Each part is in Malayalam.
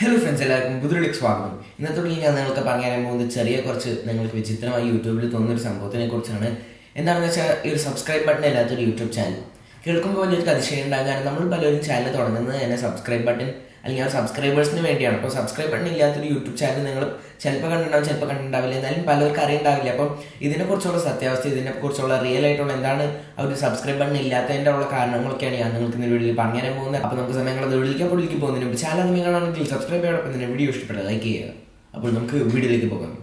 ഹലോ ഫ്രണ്ട്സ് എല്ലാവർക്കും പുതിയൊരു സ്വാഗതം ഇന്നത്തോടെ ഞാൻ നിങ്ങൾക്ക് പറഞ്ഞു തരാൻ പോകുന്നത് ചെറിയ കുറച്ച് നിങ്ങൾക്ക് വിചിത്രമായി യൂട്യൂബിൽ തോന്നുന്ന ഒരു സംഭവത്തിനെ കുറിച്ചാണ് എന്താണെന്ന് വെച്ചാൽ ഈ ഒരു സബ്സ്ക്രൈബ് ബട്ടൺ ഇല്ലാത്തൊരു യൂട്യൂബ് ചാനൽ കേൾക്കുമ്പോൾ വലിയൊരു അതിശയം ഉണ്ടാകും കാരണം നമ്മൾ പലരും ചാനൽ തുടങ്ങുന്നത് തന്നെ സബ്സ്ക്രൈബ് ബട്ടൺ അല്ലെങ്കിൽ ആ സബ്സ്ക്രൈബേഴ്സിന് വേണ്ടിയാണ് അപ്പോൾ സബ്സ്ക്രൈബ് ബട്ടൺ ഇല്ലാത്തൊരു യൂട്യൂബ് ചാനൽ നിങ്ങൾ ചിലപ്പോൾ കണ്ടിട്ടുണ്ടാവും ചിലപ്പോൾ കണ്ടിട്ടുണ്ടാവില്ല എന്നാലും പലർക്കും അറിയണ്ടാവില്ല അപ്പം ഇതിനെക്കുറിച്ചുള്ള സത്യാവസ്ഥ ഇതിനെക്കുറിച്ചുള്ള റിയൽ ആയിട്ടുള്ള എന്താണ് ആ ഒരു സബ്സ്ക്രൈബ് ബട്ടൺ ഇല്ലാത്തതിൻ്റെ ഉള്ള കാരണങ്ങളൊക്കെയാണ് ഞാൻ നിങ്ങൾക്ക് ഇന്ന് വീഡിയോയിൽ പറഞ്ഞു തരാൻ പോകുന്നത് അപ്പോൾ നമുക്ക് സമയങ്ങളത് വിളിക്കാൻ പൊളിക്ക് പോകുന്നതിന് മുമ്പ് ചാനൽ നിങ്ങളാണെങ്കിൽ സബ്സ്ക്രൈബ് ചെയ്യണം തന്നെ വീഡിയോ ഇഷ്ടപ്പെട്ട ലൈക്ക് ചെയ്യുക അപ്പോൾ നമുക്ക് വീഡിയോയിലേക്ക് പോകാം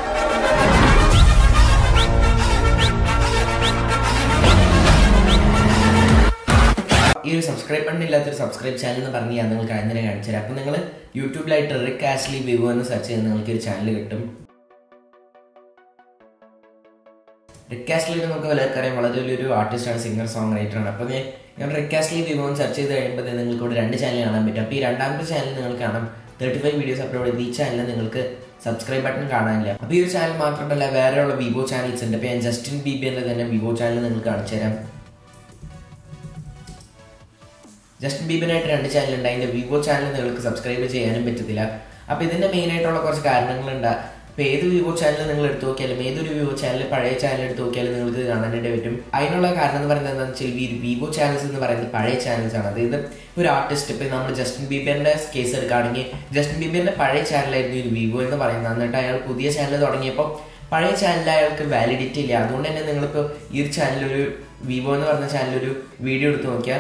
ഈ ഒരു സബ്സ്ക്രൈബ് ബട്ടൺ ഇല്ലാത്തൊരു സബ്സ്ക്രൈബ് ചാനൽ എന്ന് പറഞ്ഞ് ഞാൻ നിങ്ങൾക്ക് അങ്ങനെ കാണിച്ചു തരാം അപ്പോൾ നിങ്ങൾ യൂട്യൂബിലായിട്ട് റിക് ആഷ്ലി വിവോ എന്ന് സെർച്ച് ചെയ്ത് നിങ്ങൾക്ക് ഒരു ചാനൽ കിട്ടും റിക് ആഷ്ലി നമുക്ക് പലർക്കും അറിയാം വളരെ വലിയൊരു ആർട്ടിസ്റ്റാണ് സിംഗർ സോങ് റൈറ്ററാണ് അപ്പോൾ ഞാൻ ഞാൻ റിക് ആഷ്ലി വിവോ എന്ന് സെർച്ച് ചെയ്ത് കഴിയുമ്പോൾ നിങ്ങൾക്ക് ഇവിടെ രണ്ട് ചാനൽ കാണാൻ പറ്റും അപ്പോൾ ഈ രണ്ടാമത്തെ ചാനൽ നിങ്ങൾക്ക് കാണാം തേർട്ടി ഫൈവ് വീഡിയോസ് അപ്ലോഡ് ചെയ്ത് ഈ ചാനലിൽ നിങ്ങൾക്ക് സബ്സ്ക്രൈബ് ബട്ടൺ കാണാനില്ല അപ്പോൾ ഈ ഒരു ചാനൽ മാത്രമല്ല വേറെയുള്ള വിവോ ചാനൽസ് ഉണ്ട് അപ്പോൾ ഞാൻ ജസ്റ്റിൻ ബീബിയുടെ തന്നെ വിവോ ചാനൽ നിങ്ങൾക്ക് കാണിച്ചു തരാം ജസ്റ്റിൻ ബീബിനായിട്ട് രണ്ട് ചാനൽ ഉണ്ട് അതിന്റെ വിവോ ചാനൽ നിങ്ങൾക്ക് സബ്സ്ക്രൈബ് ചെയ്യാനും പറ്റത്തില്ല അപ്പൊ ഇതിന്റെ മെയിൻ ആയിട്ടുള്ള കുറച്ച് കാരണങ്ങളുണ്ട് അപ്പൊ ഏത് വിവോ ചാനൽ നിങ്ങൾ എടുത്തു നോക്കിയാലും ഏതൊരു വിവോ ചാനൽ പഴയ ചാനൽ എടുത്തു നോക്കിയാലും നിങ്ങൾക്ക് ഇത് കാണാനായിട്ട് പറ്റും അതിനുള്ള കാരണം എന്ന് പറയുന്നത് എന്താണെന്ന് വെച്ചാൽ ഈ വിവോ ചാനൽസ് എന്ന് പറയുന്നത് പഴയ ചാനൽസ് ആണ് അതായത് ഒരു ആർട്ടിസ്റ്റ് ഇപ്പൊ നമ്മൾ ജസ്റ്റിൻ ബീബറിന്റെ കേസ് എടുക്കുകയാണെങ്കിൽ ജസ്റ്റിൻ ബീബറിന്റെ പഴയ ചാനലായിരുന്നു ഈ വിവോ എന്ന് പറയുന്നത് എന്നിട്ട് അയാൾ പുതിയ ചാനൽ തുടങ്ങിയപ്പോൾ പഴയ ചാനലിൽ അയാൾക്ക് വാലിഡിറ്റി ഇല്ല അതുകൊണ്ട് തന്നെ നിങ്ങളിപ്പോൾ ഈ ഒരു ചാനൽ ഒരു വിവോ എന്ന് പറഞ്ഞ ചാനൽ ഒരു വീഡിയോ എടുത്ത് നോക്കിയാൽ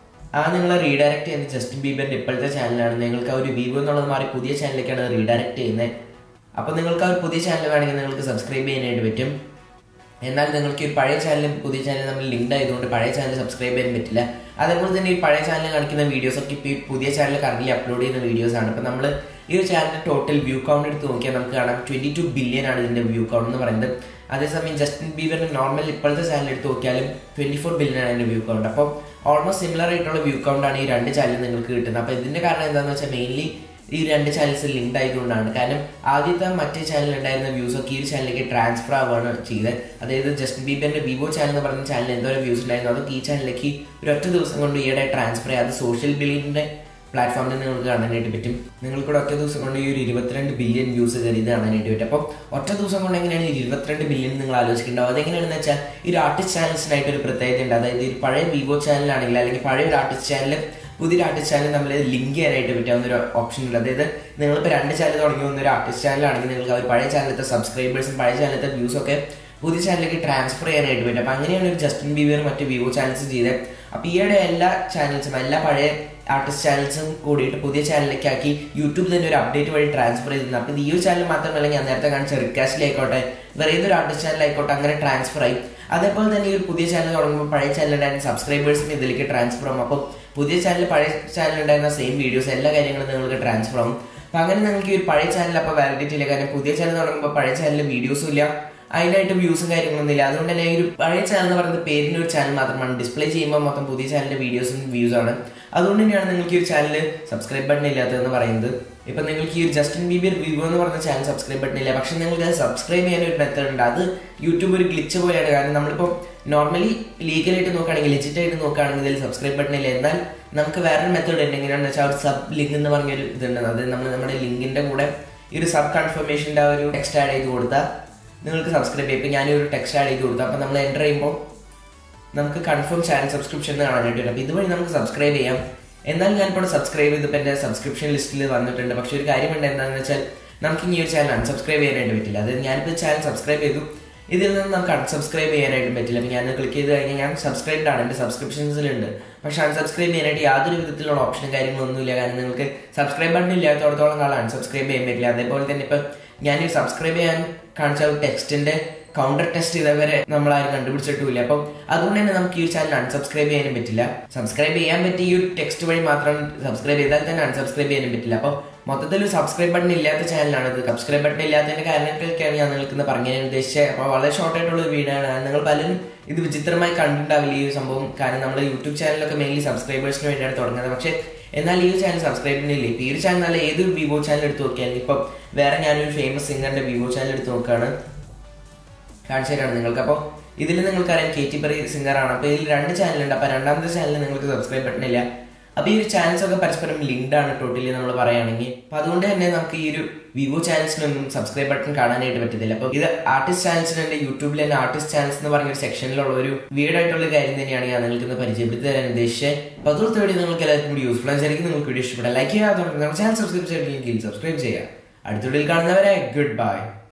ആ നിങ്ങൾ റീഡയറക്ട് ചെയ്യുന്നത് ജസ്റ്റിൻ ബീബറിന്റെ ഇപ്പോഴത്തെ ചാനലാണ് നിങ്ങൾക്ക് ആ ഒരു വിവോ എന്നുള്ളത് മാറി പുതിയ ചാനലിലേക്കാണ് റീഡയറക്ട് ചെയ്യുന്നത് അപ്പോൾ നിങ്ങൾക്ക് ആ ഒരു പുതിയ ചാനൽ വേണമെങ്കിൽ നിങ്ങൾക്ക് സബ്സ്ക്രൈബ് ചെയ്യാനായിട്ട് പറ്റും എന്നാൽ നിങ്ങൾക്ക് ഈ പഴയ ചാനലും പുതിയ ചാനലും തമ്മിൽ ലിങ്ക്ഡ് ആയതുകൊണ്ട് പഴയ ചാനൽ സബ്സ്ക്രൈബ് ചെയ്യാൻ പറ്റില്ല അതേപോലെ തന്നെ ഈ പഴയ ചാനൽ കാണിക്കുന്ന വീഡിയോസ് ഒക്കെ ഇപ്പോൾ ഈ പുതിയ ചാനൽ കറന്റ് അപ്ലോഡ് ചെയ്യുന്ന വീഡിയോസ് ആണ് അപ്പോൾ നമ്മൾ ഈ ഒരു ചാനലിന്റെ ടോട്ടൽ വ്യൂ കൗണ്ട് എടുത്ത് നോക്കിയാൽ നമുക്ക് കാണാം ട്വന്റി ടു ബില്യൺ ആണ് ഇതിന്റെ വ്യൂ കൗണ്ട് എന്ന് പറയുന്നത് അതേസമയം ജസ്റ്റിൻ ബീബറിന്റെ നോർമൽ ഇപ്പോഴത്തെ ചാനൽ എടുത്ത് നോക്കിയാലും ട്വന്റി ഫോർ ബില്യൺ ആണ് അതിന്റെ വ്യൂ കൗണ്ട് അപ്പോൾ ഓൾമോസ്റ്റ് സിമിലർ ആയിട്ടുള്ള വ്യൂ കൗണ്ട് ആണ് ഈ രണ്ട് ചാനൽ നിങ്ങൾക്ക് കിട്ടുന്നത് അപ്പോൾ ഇതിന്റെ കാരണം എന്താണെന്ന് വെച്ചാൽ മെയിൻലി ഈ രണ്ട് ചാനൽസ് ലിങ്ക്ഡ് ആയതുകൊണ്ടാണ് കാരണം ആദ്യത്തെ മറ്റേ ചാനലിൽ ഉണ്ടായിരുന്ന വ്യൂസ് ഒക്കെ ഈ ഒരു ചാനലിലേക്ക് ട്രാൻസ്ഫർ ആവുകയാണ് ചെയ്തത് അതായത് ജസ്റ്റിൻ ബീബറിന്റെ വിവോ ചാനൽ എന്ന് പറഞ്ഞ ചാനൽ എന്തോരം വ്യൂസ് ഉണ്ടായിരുന്നു അതൊക്കെ ഈ ചാനലിലേക്ക് ഒരു ഒറ്റ ദിവസം കൊണ്ട് ഈയിടെ ട്രാൻസ്ഫർ ചെയ്യാതെ സോഷ്യൽ ബില്ലിന്റെ പ്ലാറ്റ്ഫോമിൽ നിങ്ങൾക്ക് കാണാനായിട്ട് പറ്റും നിങ്ങൾക്കൂടെ ഒറ്റ ദിവസം കൊണ്ട് ഈ ഒരു ഇരുപത്തിരണ്ട് ബില്യൺ വ്യൂസ് കയറി ഇത് കാണാനായിട്ട് പറ്റും അപ്പോൾ ഒറ്റ ദിവസം കൊണ്ട് എങ്ങനെയാണ് ഈ ഇരുപത്തിരണ്ട് ബില്യൺ നിങ്ങൾ ആലോചിക്കേണ്ടത് അതെങ്ങനെയാണെന്ന് വെച്ചാൽ ഈ ഒരു ആർട്ടിസ്റ്റ് ചാനൽസിനായിട്ട് ഒരു പ്രത്യേകത ഉണ്ട് അതായത് ഈ പഴയ വിവോ ചാനലാണെങ്കിൽ അല്ലെങ്കിൽ പഴയ ഒരു ആർട്ടിസ്റ്റ് ചാനൽ പുതിയൊരു ആർട്ടിസ്റ്റ് ചാനൽ നമ്മൾ ലിങ്ക് ചെയ്യാനായിട്ട് പറ്റാവുന്ന ഒരു ഓപ്ഷൻ ഉണ്ട് അതായത് നിങ്ങളിപ്പോൾ രണ്ട് ചാനൽ തുടങ്ങി വന്ന ഒരു ആർട്ടിസ്റ്റ് ചാനലാണെങ്കിൽ നിങ്ങൾക്ക് ആ ഒരു പഴയ ചാനലത്തെ സബ്സ്ക്രൈബേഴ്സും പഴയ ചാനലത്തെ വ്യൂസും ഒക്കെ പുതിയ ചാനലിലേക്ക് ട്രാൻസ്ഫർ ചെയ്യാനായിട്ട് പറ്റും അപ്പോൾ അങ്ങനെയാണ് ഒരു ജസ്റ്റിൻ ബീബർ മറ്റ് വിവോ ചാനൽസ് ചെയ്തത് അപ്പോൾ ഈയിടെ എല്ലാ ചാനൽസും എല്ലാ പഴയ ആർട്ടിസ്റ്റ് ചാനൽസും കൂടിയിട്ട് പുതിയ ചാനലിലേക്ക് ആക്കി യൂട്യൂബ് തന്നെ ഒരു അപ്ഡേറ്റ് വഴി ട്രാൻസ്ഫർ ചെയ്തിരുന്നു അപ്പോൾ ഈ ഒരു ചാനൽ മാത്രമല്ല ഞാൻ നേരത്തെ കാണിച്ച റിക്കാസ്റ്റിലായിക്കോട്ടെ വേറെ ഏതൊരു ആർട്ടിസ്റ്റ് ചാനലായിക്കോട്ടെ അങ്ങനെ ട്രാൻസ്ഫർ ആയി അതേപോലെ തന്നെ ഈ ഒരു പുതിയ ചാനൽ തുടങ്ങുമ്പോൾ പഴയ ചാനലുണ്ടായിരുന്ന സബ്സ്ക്രൈബേഴ്സിന് ഇതിലേക്ക് ട്രാൻസ്ഫർ ആകും അപ്പോൾ പുതിയ ചാനൽ പഴയ ചാനൽ ഉണ്ടായിരുന്ന സെയിം വീഡിയോസ് എല്ലാ കാര്യങ്ങളും നിങ്ങൾക്ക് ട്രാൻസ്ഫർ ആവും അപ്പം അങ്ങനെ നിങ്ങൾക്ക് ഈ ഒരു പഴയ ചാനൽ അപ്പോൾ വാലിഡിറ്റി ഇല്ല കാരണം പുതിയ ചാനൽ തുടങ്ങുമ്പോൾ പഴയ ചാനലിൽ വീഡിയോസും ഇല്ല അതിനായിട്ട് വ്യൂസും കാര്യങ്ങളൊന്നും ഇല്ല അതുകൊണ്ട് തന്നെ ഈ ഒരു പഴയ ചാനൽ എന്ന് പറയുന്നത് പേരിൻ്റെ ഒരു ചാനൽ മാത്രമാണ് ഡിസ്പ്ലേ ചെയ്യുമ്പോൾ മൊത്തം പുതിയ ചാനലിൻ്റെ വീഡിയോസും വ്യൂസ് ആണ് അതുകൊണ്ട് തന്നെയാണ് നിങ്ങൾക്ക് ഈ ഒരു ചാനൽ സബ്സ്ക്രൈബ് ബട്ടൺ ഇല്ലാത്തതെന്ന് പറയുന്നത് ഇപ്പം നിങ്ങൾക്ക് ഈ ഒരു ജസ്റ്റിൻ ബീബിയർ വിവോ എന്ന് പറഞ്ഞ ചാനൽ സബ്സ്ക്രൈബ് ബട്ടൺ ഇല്ല പക്ഷെ നിങ്ങൾക്ക് അത് സബ്സ്ക്രൈബ് ചെയ്യാൻ ഒരു മെത്തേഡ് ഉണ്ട് അത് യൂട്യൂബ് ഒരു ഗ്ലിച്ച് പോലെയാണ് കാരണം നമ്മളിപ്പോൾ നോർമലി ലീഗലായിട്ട് നോക്കുകയാണെങ്കിൽ ലെജിറ്റ് ആയിട്ട് നോക്കുകയാണെങ്കിൽ ഇതിൽ സബ്സ്ക്രൈബ് ബട്ടൺ ഇല്ല എന്നാൽ നമുക്ക് വേറൊരു മെത്തേഡ് ഉണ്ട് എങ്ങനെയാണെന്ന് വെച്ചാൽ ഒരു സബ് ലിങ്ക് എന്ന് പറഞ്ഞൊരു ഇതുണ്ട് അത് നമ്മൾ നമ്മുടെ ലിങ്കിന്റെ കൂടെ ഈ ഒരു സബ് കൺഫർമേഷൻ്റെ ആ ഒരു ടെക്സ്റ്റ് ആഡ് ചെയ്ത് കൊടുത്താൽ നിങ്ങൾക്ക് സബ്സ്ക്രൈബ് ചെയ്യും ഇപ്പം ഞാനൊരു ടെക്സ്റ്റ് ആഡ് ചെയ്ത് കൊടുത്തു അപ്പം നമ്മൾ എൻ്റർ ചെയ്യുമ്പോൾ നമുക്ക് കൺഫേം ചാനൽ സബ്സ്ക്രിപ്ഷൻ എന്ന് കാണാനായിട്ട് വരും അപ്പോൾ ഇതുവഴി നമുക്ക് സബ്സ്ക്രൈബ് ചെയ്യാം എന്നാൽ ഞാനിപ്പോൾ സബ്സ്ക്രൈബ് ചെയ്തപ്പോൾ എൻ്റെ സബ്സ്ക്രിപ്ഷൻ ലിസ്റ്റിൽ വന്നിട്ടുണ്ട് പക്ഷേ ഒരു കാര്യമുണ്ട് എന്താണെന്ന് വെച്ചാൽ നമുക്ക് ഈ ഒരു ചാനൽ അൺസബ്സ്ക്രൈബ് ചെയ്യാനായിട്ട് പറ്റില്ല അതായത് ഞാനിപ്പോൾ ചാനൽ സബ്സ്ക്രൈബ് ചെയ്തു ഇതിൽ നിന്ന് നമുക്ക് അൺസബ്സ്ക്രൈബ് ചെയ്യാനായിട്ട് പറ്റില്ല അപ്പോൾ ഞാൻ ക്ലിക്ക് ചെയ്ത് കഴിഞ്ഞാൽ ഞാൻ സബ്സ്ക്രൈബ്ഡ് ആണ് എൻ്റെ സബ്സ്ക്രിപ്ഷൻസിലുണ്ട് പക്ഷേ അൺസബ്സ്ക്രൈബ് ചെയ്യാനായിട്ട് യാതൊരു വിധത്തിലുള്ള ഓപ്ഷനും കാര്യങ്ങളൊന്നുമില്ല കാരണം നിങ്ങൾക്ക് സബ്സ്ക്രൈബ് ബട്ടൺ ഇല്ലാത്തടത്തോളം കാലം അൺസബ്സ്ക്രൈബ് ചെയ്യാൻ പറ്റില്ല അതേപോലെ തന്നെ ഇപ്പം ഞാൻ ഈ സബ്സ്ക്രൈബ് ചെയ്യാൻ കാണിച്ച ഒരു ടെക്സ്റ്റിന്റെ കൗണ്ടർ ടെസ്റ്റ് ചെയ്തവരെ നമ്മൾ ആരും കണ്ടുപിടിച്ചിട്ടുമില്ല അപ്പം അതുകൊണ്ട് തന്നെ നമുക്ക് ഈ ഒരു ചാനൽ അൺസബ്സ്ക്രൈബ് ചെയ്യാനും പറ്റില്ല സബ്സ്ക്രൈബ് ചെയ്യാൻ പറ്റിയ ഈ ഒരു ടെക്സ്റ്റ് വഴി മാത്രം സബ്സ്ക്രൈബ് ചെയ്താൽ തന്നെ അൺസബ്സ്ക്രൈബ് ചെയ്യാനും പറ്റില്ല അപ്പം മൊത്തത്തിൽ ഒരു സബ്സ്ക്രൈബ് ബട്ടൺ ഇല്ലാത്ത ചാനലാണ് ഇത് സബ്സ്ക്രൈബ് ബട്ടൺ ഇല്ലാത്തതിന്റെ കാരണങ്ങളൊക്കെയാണ് ഞാൻ നിങ്ങൾക്ക് ഇന്ന് പറഞ്ഞു തരാൻ ഉദ്ദേശിച്ചത് അപ്പോൾ വളരെ ഷോർട്ട് ആയിട്ടുള്ള ഒരു വീഡിയോ ആണ് നിങ്ങൾ പലരും ഇത് വിചിത്രമായി കണ്ടിട്ടുണ്ടാവില്ല ഈ ഒരു സംഭവം കാരണം നമ്മൾ യൂട്യൂബ് ചാനലൊക്കെ മെയിൻലി സബ്സ്ക്രൈബേഴ്സിന് വേണ്ടിയാണ് തുടങ്ങുന്നത് പക്ഷേ എന്നാൽ ഈ ഒരു ചാനൽ സബ്സ്ക്രൈബിനില്ല ഇപ്പം ഈ ഒരു ചാനൽ അല്ല ഏതൊരു വിവോ ചാനൽ എടുത്ത് നോക്കിയാൽ ഇപ്പം വേറെ ഞാനൊരു ഫേമസ് സിംഗറിന്റെ വിവോ ചാനൽ എടുത്ത് നോക്കുകയാണ് കാണിച്ചു തരാണ് നിങ്ങൾക്ക് അപ്പോൾ ഇതിൽ നിങ്ങൾക്കറിയാം കേറ്റി പെറി സിംഗറാണ് അപ്പോൾ ഇതിൽ രണ്ട് ചാനലുണ്ട് അപ്പോൾ രണ്ടാമത്തെ ചാനലിൽ നിങ്ങൾക്ക് സബ്സ്ക്രൈബ് ബട്ടൺ ഇല്ല അപ്പൊ ഈ ഒരു ചാനൽസ് ഒക്കെ പരസ്പരം ലിങ്ക്ഡ് ആണ് ടോട്ടലി നമ്മൾ പറയുകയാണെങ്കിൽ അപ്പൊ അതുകൊണ്ട് തന്നെ നമുക്ക് ഈ ഒരു വിവോ ചാനൽസിനൊന്നും സബ്സ്ക്രൈബ് ബട്ടൺ കാണാനായിട്ട് പറ്റത്തില്ല അപ്പൊ ഇത് ആർട്ടിസ്റ്റ് ചാനൽസിന് എന്റെ യൂട്യൂബിൽ തന്നെ ആർട്ടിസ്റ്റ് ചാനൽസ് എന്ന് പറഞ്ഞ ഒരു സെക്ഷനിലുള്ള ഒരു വീഡ് ആയിട്ടുള്ള കാര്യം തന്നെയാണ് ഞാൻ നിങ്ങൾക്ക് ഇന്ന് പരിചയപ്പെടുത്തി തരാൻ ഉദ്ദേശിച്ചത് അപ്പൊ അതുകൊണ്ട് വീഡിയോ നിങ്ങൾക്ക് എല്ലാവർക്കും കൂടി യൂസ്ഫുൾ ആയിരിക്കും നിങ്ങൾക്ക് വീഡിയോ ഇഷ്ടപ്പെടാം ലൈക്ക് ചെയ്യാതെ നമ്മുടെ ചാനൽ സബ്സ്ക്രൈബ് ചെയ്തില്ലെങ്കിൽ സബ്സ്ക്രൈബ് ചെയ്യുക അടുത്ത വീഡിയോയിൽ കാണുന്നവരെ ഗുഡ് ബൈ